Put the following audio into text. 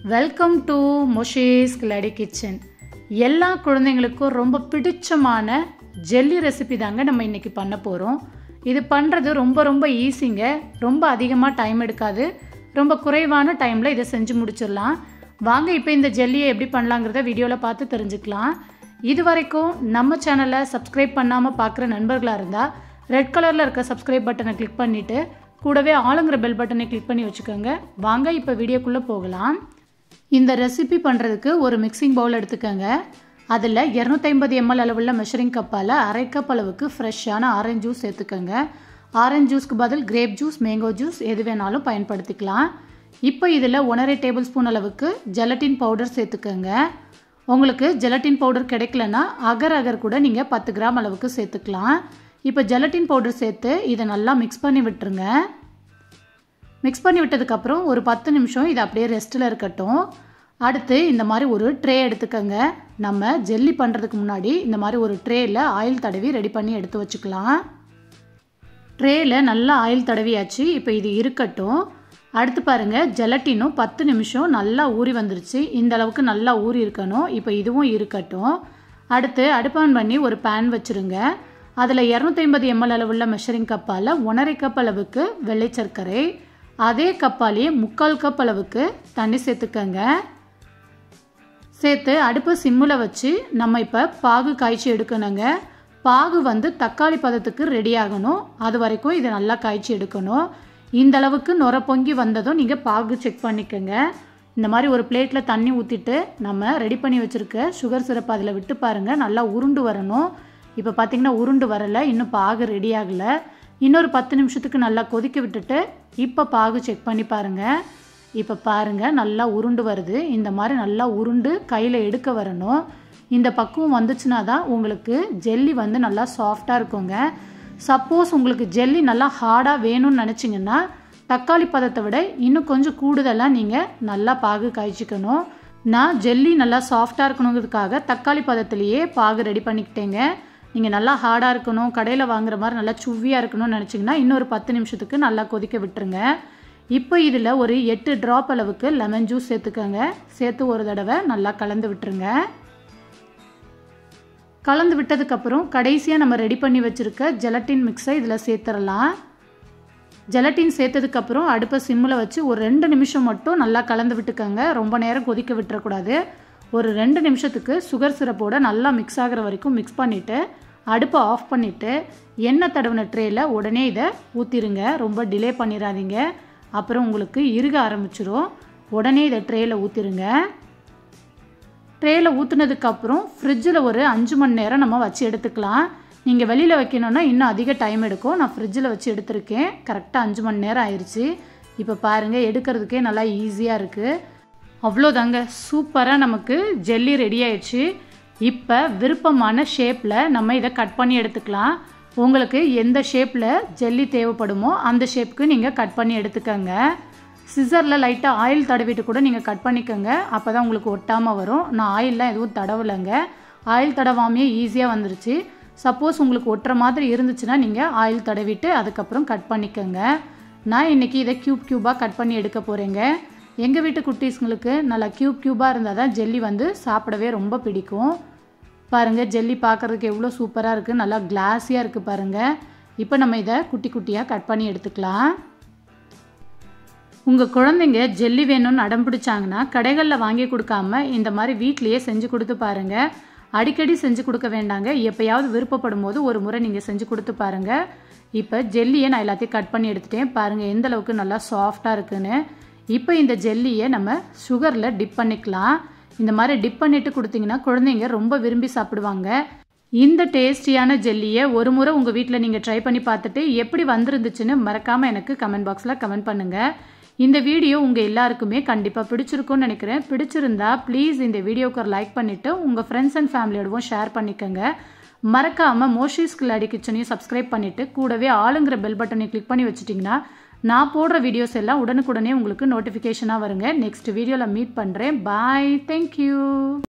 welcome to மொஷேஸ் கிளாடி kitchen எல்லா குழந்தைங்களுக்கும் ரொம்ப பிடிச்சமான ஜெல்லி ரெசிபி தாங்க நம்ம இன்னைக்கு பண்ண போகிறோம் இது பண்ணுறது ரொம்ப ரொம்ப ஈஸிங்க ரொம்ப அதிகமாக டைம் எடுக்காது ரொம்ப குறைவான டைமில் இதை செஞ்சு முடிச்சிடலாம் வாங்க இப்போ இந்த ஜெல்லியை எப்படி பண்ணலாங்கிறத வீடியோவில் பார்த்து தெரிஞ்சுக்கலாம் இது வரைக்கும் நம்ம சேனலை சப்ஸ்கிரைப் பண்ணாமல் பார்க்குற நண்பர்களாக இருந்தால் ரெட் கலரில் இருக்க சப்ஸ்கிரைப் பட்டனை கிளிக் பண்ணிவிட்டு கூடவே ஆளுங்கிற பெல் பட்டனை கிளிக் பண்ணி வச்சுக்கோங்க வாங்க இப்போ வீடியோக்குள்ளே போகலாம் இந்த ரெசிபி பண்ணுறதுக்கு ஒரு மிக்சிங் பவுல் எடுத்துக்கோங்க அதில் இரநூத்தைம்பது எம்எல் அளவுள்ள மெஷரிங் கப்பால் அரை கப் அளவுக்கு ஃப்ரெஷ்ஷான ஆரஞ்சு ஜூஸ் சேர்த்துக்கோங்க ஆரஞ்சு ஜூஸ்க்கு பதில் கிரேப் ஜூஸ் மேங்கோ ஜூஸ் எது வேணாலும் பயன்படுத்திக்கலாம் இப்போ இதில் ஒன்றரை டேபிள் ஸ்பூன் அளவுக்கு ஜெலட்டின் பவுடர் சேர்த்துக்கோங்க உங்களுக்கு ஜெலட்டின் பவுடர் கிடைக்கலன்னா அகர் அகர் கூட நீங்கள் பத்து கிராம் அளவுக்கு சேர்த்துக்கலாம் இப்போ ஜெலட்டின் பவுடர் சேர்த்து இதை நல்லா மிக்ஸ் பண்ணி விட்டுருங்க மிக்ஸ் பண்ணி விட்டதுக்கப்புறம் ஒரு பத்து நிமிஷம் இது அப்படியே ரெஸ்ட்டில் இருக்கட்டும் அடுத்து இந்த மாதிரி ஒரு ட்ரே எடுத்துக்கோங்க நம்ம ஜெல்லி பண்ணுறதுக்கு முன்னாடி இந்த மாதிரி ஒரு ட்ரேயில் ஆயில் தடவி ரெடி பண்ணி எடுத்து வச்சுக்கலாம் ட்ரேயில் நல்லா ஆயில் தடவியாச்சு இப்போ இது இருக்கட்டும் அடுத்து பாருங்கள் ஜெலட்டினும் பத்து நிமிஷம் நல்லா ஊறி வந்துருச்சு இந்த அளவுக்கு நல்லா ஊறி இருக்கணும் இப்போ இதுவும் இருக்கட்டும் அடுத்து அடுப்பான் பண்ணி ஒரு பேன் வச்சுருங்க அதில் இரநூத்தைம்பது எம்எல் அளவுள்ள மெஷரிங் கப்பால் ஒன்றரை கப் அளவுக்கு வெள்ளை சர்க்கரை அதே கப்பாலேயே முக்கால் கப் அளவுக்கு தண்ணி சேர்த்துக்கங்க சேர்த்து அடுப்பு சிம்மில் வச்சு நம்ம இப்போ பாகு காய்ச்சி எடுக்கணுங்க பாகு வந்து தக்காளி பதத்துக்கு ரெடி ஆகணும் அது வரைக்கும் இதை நல்லா காய்ச்சி எடுக்கணும் இந்த அளவுக்கு நுர பொங்கி வந்ததும் நீங்கள் பாகு செக் பண்ணிக்கோங்க இந்த மாதிரி ஒரு பிளேட்டில் தண்ணி ஊற்றிட்டு நம்ம ரெடி பண்ணி வச்சுருக்க சுகர் சிரப் அதில் விட்டு பாருங்கள் நல்லா உருண்டு வரணும் இப்போ பார்த்திங்கன்னா உருண்டு வரலை இன்னும் பாகு ரெடி ஆகலை இன்னொரு பத்து நிமிஷத்துக்கு நல்லா கொதிக்க விட்டுட்டு இப்போ பாகு செக் பண்ணி பாருங்கள் இப்போ பாருங்கள் நல்லா உருண்டு வருது இந்த மாதிரி நல்லா உருண்டு கையில் எடுக்க வரணும் இந்த பக்குவம் வந்துச்சுன்னா தான் உங்களுக்கு ஜெல்லி வந்து நல்லா சாஃப்டாக இருக்குங்க சப்போஸ் உங்களுக்கு ஜெல்லி நல்லா ஹார்டாக வேணும்னு நினச்சிங்கன்னா தக்காளி பதத்தை விட இன்னும் கொஞ்சம் கூடுதலாக நீங்கள் நல்லா பாகு காய்ச்சிக்கணும் நான் ஜெல்லி நல்லா சாஃப்டாக இருக்கணுங்கிறதுக்காக தக்காளி பதத்துலேயே பாகு ரெடி பண்ணிக்கிட்டேங்க நீங்கள் நல்லா ஹார்டாக இருக்கணும் கடையில் வாங்குற மாதிரி நல்லா சுவ்வியாக இருக்கணும்னு நினச்சிங்கன்னா இன்னொரு பத்து நிமிஷத்துக்கு நல்லா கொதிக்க விட்டுருங்க இப்போ இதில் ஒரு எட்டு ட்ராப் அளவுக்கு லெமன் ஜூஸ் சேர்த்துக்கோங்க சேர்த்து ஒரு தடவை நல்லா கலந்து விட்டுருங்க கலந்து விட்டதுக்கப்புறம் கடைசியாக நம்ம ரெடி பண்ணி வச்சுருக்க ஜெலட்டின் மிக்ஸை இதில் சேர்த்துடலாம் ஜெலட்டின் சேர்த்ததுக்கப்புறம் அடுப்பை சிம்மில் வச்சு ஒரு ரெண்டு நிமிஷம் மட்டும் நல்லா கலந்து விட்டுக்கோங்க ரொம்ப நேரம் கொதிக்க விட்டுறக்கூடாது ஒரு ரெண்டு நிமிஷத்துக்கு சுகர் சிரப்போட நல்லா மிக்ஸ் ஆகிற வரைக்கும் மிக்ஸ் பண்ணிவிட்டு அடுப்பை ஆஃப் பண்ணிவிட்டு எண்ணெய் தடவின ட்ரேயில் உடனே இதை ஊற்றிடுங்க ரொம்ப டிலே பண்ணிடாதீங்க அப்புறம் உங்களுக்கு இறுக ஆரம்பிச்சிரும் உடனே இதை ட்ரேயில் ஊற்றிடுங்க ட்ரேயில் ஊற்றுனதுக்கப்புறம் ஃப்ரிட்ஜில் ஒரு அஞ்சு மணி நேரம் நம்ம வச்சு எடுத்துக்கலாம் நீங்கள் வெளியில் வைக்கணுன்னா இன்னும் அதிக டைம் எடுக்கும் நான் ஃப்ரிட்ஜில் வச்சு எடுத்திருக்கேன் கரெக்டாக அஞ்சு மணி நேரம் ஆயிடுச்சு இப்போ பாருங்கள் எடுக்கிறதுக்கே நல்லா ஈஸியாக இருக்குது அவ்வளோதாங்க சூப்பராக நமக்கு ஜெல்லி ரெடி ஆயிடுச்சு இப்போ விருப்பமான ஷேப்பில் நம்ம இதை கட் பண்ணி எடுத்துக்கலாம் உங்களுக்கு எந்த ஷேப்பில் ஜெல்லி தேவைப்படுமோ அந்த ஷேப்புக்கு நீங்கள் கட் பண்ணி எடுத்துக்கோங்க சிசரில் லைட்டாக ஆயில் தடவிட்டு கூட நீங்கள் கட் பண்ணிக்கோங்க அப்போ தான் உங்களுக்கு ஒட்டாமல் வரும் நான் ஆயிலெலாம் எதுவும் தடவலைங்க ஆயில் தடவாமையே ஈஸியாக வந்துருச்சு சப்போஸ் உங்களுக்கு ஒட்டுற மாதிரி இருந்துச்சுன்னா நீங்கள் ஆயில் தடவிட்டு அதுக்கப்புறம் கட் பண்ணிக்கோங்க நான் இன்றைக்கி இதை க்யூப் க்யூபாக கட் பண்ணி எடுக்க போகிறேங்க எங்கள் வீட்டு குட்டீஸ்ங்களுக்கு நல்லா க்யூப் க்யூபாக இருந்தால் தான் ஜெல்லி வந்து சாப்பிடவே ரொம்ப பிடிக்கும் பாருங்கள் ஜெல்லி பார்க்குறதுக்கு எவ்வளோ சூப்பராக இருக்குது நல்லா கிளாஸியாக இருக்குது பாருங்கள் இப்போ நம்ம இதை குட்டி குட்டியாக கட் பண்ணி எடுத்துக்கலாம் உங்கள் குழந்தைங்க ஜெல்லி வேணும்னு அடம் பிடிச்சாங்கன்னா கடைகளில் வாங்கி கொடுக்காம இந்த மாதிரி வீட்லேயே செஞ்சு கொடுத்து பாருங்கள் அடிக்கடி செஞ்சு கொடுக்க வேண்டாங்க எப்போயாவது விருப்பப்படும் போது ஒரு முறை நீங்கள் செஞ்சு கொடுத்து பாருங்கள் இப்போ ஜெல்லியை நான் எல்லாத்தையும் கட் பண்ணி எடுத்துட்டேன் பாருங்கள் எந்த அளவுக்கு நல்லா சாஃப்டாக இருக்குன்னு இப்போ இந்த ஜெல்லியை நம்ம சுகரில் டிப் பண்ணிக்கலாம் இந்த மாதிரி டிப் பண்ணிட்டு கொடுத்தீங்கன்னா குழந்தைங்க ரொம்ப விரும்பி சாப்பிடுவாங்க இந்த டேஸ்டியான ஜெல்லியை ஒரு முறை உங்கள் வீட்டில் நீங்கள் ட்ரை பண்ணி பார்த்துட்டு எப்படி வந்திருந்துச்சுன்னு மறக்காமல் எனக்கு கமெண்ட் பாக்ஸில் கமெண்ட் பண்ணுங்கள் இந்த வீடியோ உங்கள் எல்லாருக்குமே கண்டிப்பாக பிடிச்சிருக்கும்னு நினைக்கிறேன் பிடிச்சிருந்தா ப்ளீஸ் இந்த வீடியோக்கு ஒரு லைக் பண்ணிவிட்டு உங்கள் ஃப்ரெண்ட்ஸ் அண்ட் ஃபேமிலியோடவும் ஷேர் பண்ணிக்கோங்க மறக்காமல் மோஷிஸ் கிளாடி கிச்சனையும் சப்ஸ்கிரைப் பண்ணிவிட்டு கூடவே ஆளுங்கிற பெல் பட்டனை கிளிக் பண்ணி வச்சுட்டிங்கன்னா நான் போடுற வீடியோஸ் எல்லாம் உடனுக்குடனே உங்களுக்கு நோட்டிஃபிகேஷனாக வருங்க நெக்ஸ்ட் வீடியோவில் மீட் பண்ணுறேன் பாய் தேங்க்யூ